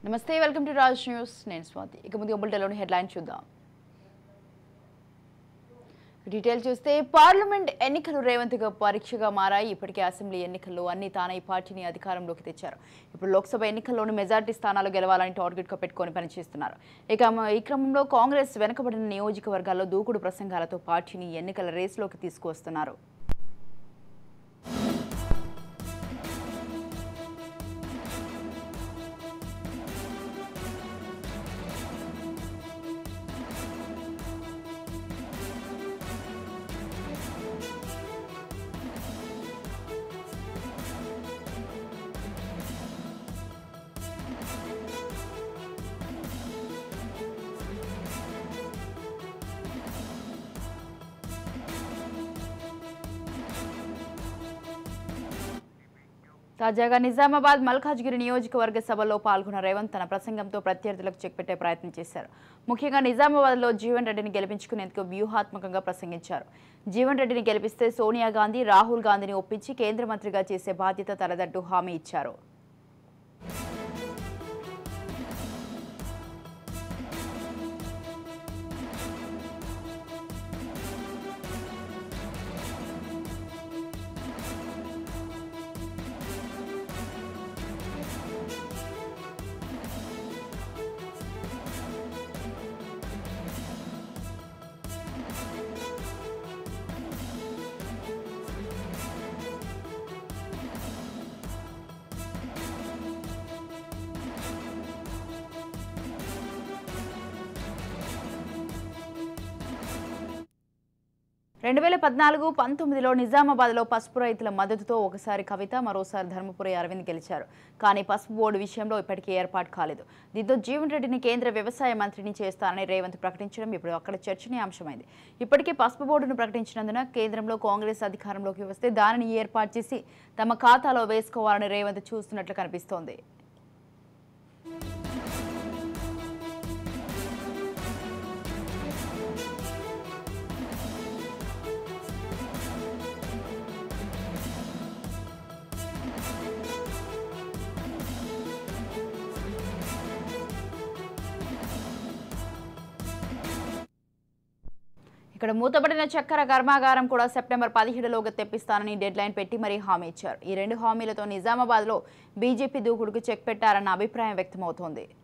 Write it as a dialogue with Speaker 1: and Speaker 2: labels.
Speaker 1: నమస్తే welcome to Raj news నేను స్వాతి ఇక ముందు బులెటిన్లోని హెడ్లైన్ చూద్దాం డీటెయిల్ చూస్తే పార్లమెంట్ ఎన్నికలు రేవంత్గా పరీక్షగా మారాయి ఇప్పటికే అసెంబ్లీ ఎన్నికల్లో అన్ని తానే ఈ పార్టీని అధికారంలోకి తెచ్చారు ఇప్పుడు లోక్సభ ఎన్నికల్లోని మెజార్టీ స్థానాలు గెలవాలని టార్గెట్గా పెట్టుకొని పనిచేస్తున్నారు ఇక మ- ఈ క్రమంలో కాంగ్రెస్ వెనుకబడిన నియోజకవర్గాల్లో దూకుడు ప్రసంగాలతో పార్టీని ఎన్నికల రేసులోకి తీసుకువస్తున్నారు తాజాగా నిజామాబాద్ మల్కాజ్గిరి నియోజకవర్గ సభలో పాల్గొన్న రేవంత్ తన ప్రసంగంతో ప్రత్యర్థులకు చెక్ పెట్టే ప్రయత్నం చేశారు ముఖ్యంగా నిజామాబాద్లో జీవన్ రెడ్డిని గెలిపించుకునేందుకు వ్యూహాత్మకంగా ప్రసంగించారు జీవన్ రెడ్డిని గెలిపిస్తే సోనియా గాంధీ రాహుల్ గాంధీని ఒప్పించి కేంద్ర మంత్రిగా చేసే బాధ్యత తలదట్టు హామీ ఇచ్చారు రెండు వేల పద్నాలుగు పంతొమ్మిదిలో నిజామాబాద్లో పసుపు రైతుల మద్దతుతో ఒకసారి కవిత మరోసారి ధర్మపురి అరవింద్ గెలిచారు కానీ పసుపు బోర్డు విషయంలో ఇప్పటికీ ఏర్పాటు కాలేదు దీంతో జీవన్ రెడ్డిని కేంద్ర వ్యవసాయ మంత్రిని చేస్తానని రేవంత్ ప్రకటించడం ఇప్పుడు అక్కడ చర్చనీయాంశమైంది ఇప్పటికే పసుపు బోర్డును ప్రకటించినందున కేంద్రంలో కాంగ్రెస్ అధికారంలోకి వస్తే దానిని ఏర్పాటు చేసి తమ ఖాతాలో వేసుకోవాలని రేవంత్ చూస్తున్నట్లు కనిపిస్తోంది ఇక్కడ మూతపడిన చక్కెర కర్మాగారం కూడా సెప్టెంబర్ పదిహేడులోగా తెప్పిస్తానని డెడ్ లైన్ పెట్టి మరీ హామీ ఇచ్చారు ఈ రెండు హామీలతో నిజామాబాద్లో బీజేపీ దూకుడుకు చెక్ పెట్టారన్న అభిప్రాయం వ్యక్తమవుతోంది